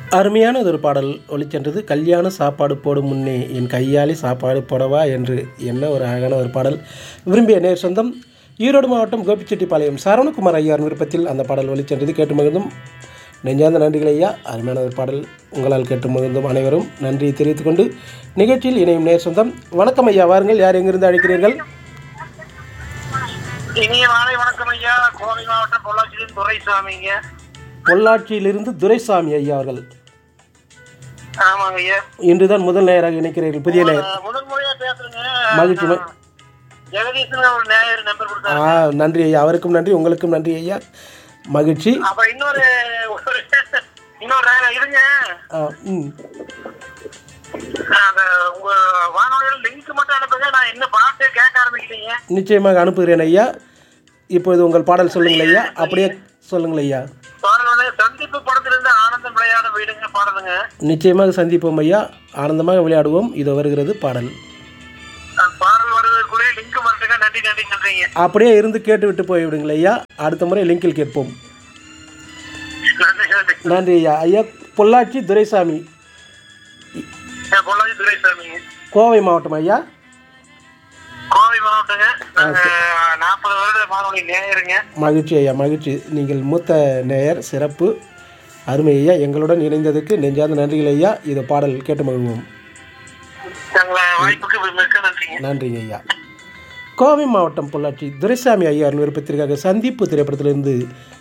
அருமையான ஒரு பாடல் ஒளிச்சென்றது கல்யாண சாப்பாடு போடும் முன்னே என் கையாலே சாப்பாடு போடவா என்று என்ன ஒரு அழகான ஒரு பாடல் விரும்பிய நேர் சொந்தம் ஈரோடு மாவட்டம் கோபிச்செட்டிப்பாளையம் சரவணகுமார் ஐயார் விருப்பத்தில் அந்த பாடல் ஒளிச்சென்றது கேட்டு மகிழ்ந்தும் நெஞ்சார்ந்த நன்றிகள் ஐயா அருமையான ஒரு பாடல் உங்களால் கேட்டு மகிழ்ந்தும் அனைவரும் நன்றியை தெரிவித்துக் கொண்டு நிகழ்ச்சியில் இணையும் நேர் சொந்தம் வணக்கம் ஐயா வாருங்கள் யார் எங்கிருந்து அழைக்கிறீர்கள் இனிய மாலை வணக்கம் ஐயா கோவை மாவட்டம் பொள்ளாச்சியிலிருந்து துரைசாமிங்க பொள்ளாச்சியிலிருந்து துரைசாமி ஐயா அவர்கள் ஆமாங்க ஐயா இன்றுதான் முதல் நேயராக இணைக்கிறீர்கள் புதிய நேயர் அஹ், முதல் முறையா பேசுறேங்க மகிழ்ச்சி, ம- நான் ஜெகதீசன் ஒரு நேயர் நம்பர் கொடுத்தாரு ஆ நன்றி ஐயா அவருக்கும் நன்றி உங்களுக்கும் நன்றி ஐயா மகிழ்ச்சி அப்ப இன்னொரு ஒரு- இன்னொரு நேரம் இருங்க ஆ, ம் அந்த உங்க வானொலியில் லிங்க் மட்டும் அனுப்புங்க நான் இன்னும் பாட்டே கேட்க ஆரம்பிக்கலீங்க நிச்சயமாக அனுப்புகிறேன் ஐயா இப்பொழுது உங்கள் பாடல் சொல்லுங்கள் ஐயா அப்படியே சொல்லுங்கள் ஐயா பாடல் வந்து சந்திப்பு படத்திலிருந்து ஆனந்தம் விளையாட வீடுங்க பாடலுங்க நிச்சயமாக சந்திப்போம் ஐயா ஆனந்தமாக விளையாடுவோம் இது வருகிறது பாடல் அந்த பாடல் வருவதற்குள்ளே லிங்க் வரட்டுங்க நன்றி நன்றி நன்றிங்க அப்படியே இருந்து கேட்டு விட்டு போய்விடுங்கள் ஐயா அடுத்த முறை லிங்கில் கேட்போம் நன்றி நன்றி நன்றி ஐயா ஐயா பொள்ளாச்சி துரைசாமி நான் பொள்ளாச்சி துரைசாமிங்க கோவை மாவட்டம் ஐயா கோவை மாவட்டங்க நாங்க நாற்பது வருட வானொலி நேயருங்க மகிழ்ச்சி ஐயா மகிழ்ச்சி நீங்கள் மூத்த நேயர் சிறப்பு அருமை ஐயா எங்களுடன் இணைந்ததுக்கு நெஞ்சார்ந்த நன்றிகள் ஐயா இது பாடல் கேட்டு மகிழ்வோம் தங்களை வாய்ப்புக்கு மிக்க நன்றிங்க நன்றிங்க ஐயா கோவை மாவட்டம் பொள்ளாச்சி துரைசாமி ஐயாரின் விருப்பத்திற்காக சந்திப்பு திரைப்படத்திலிருந்து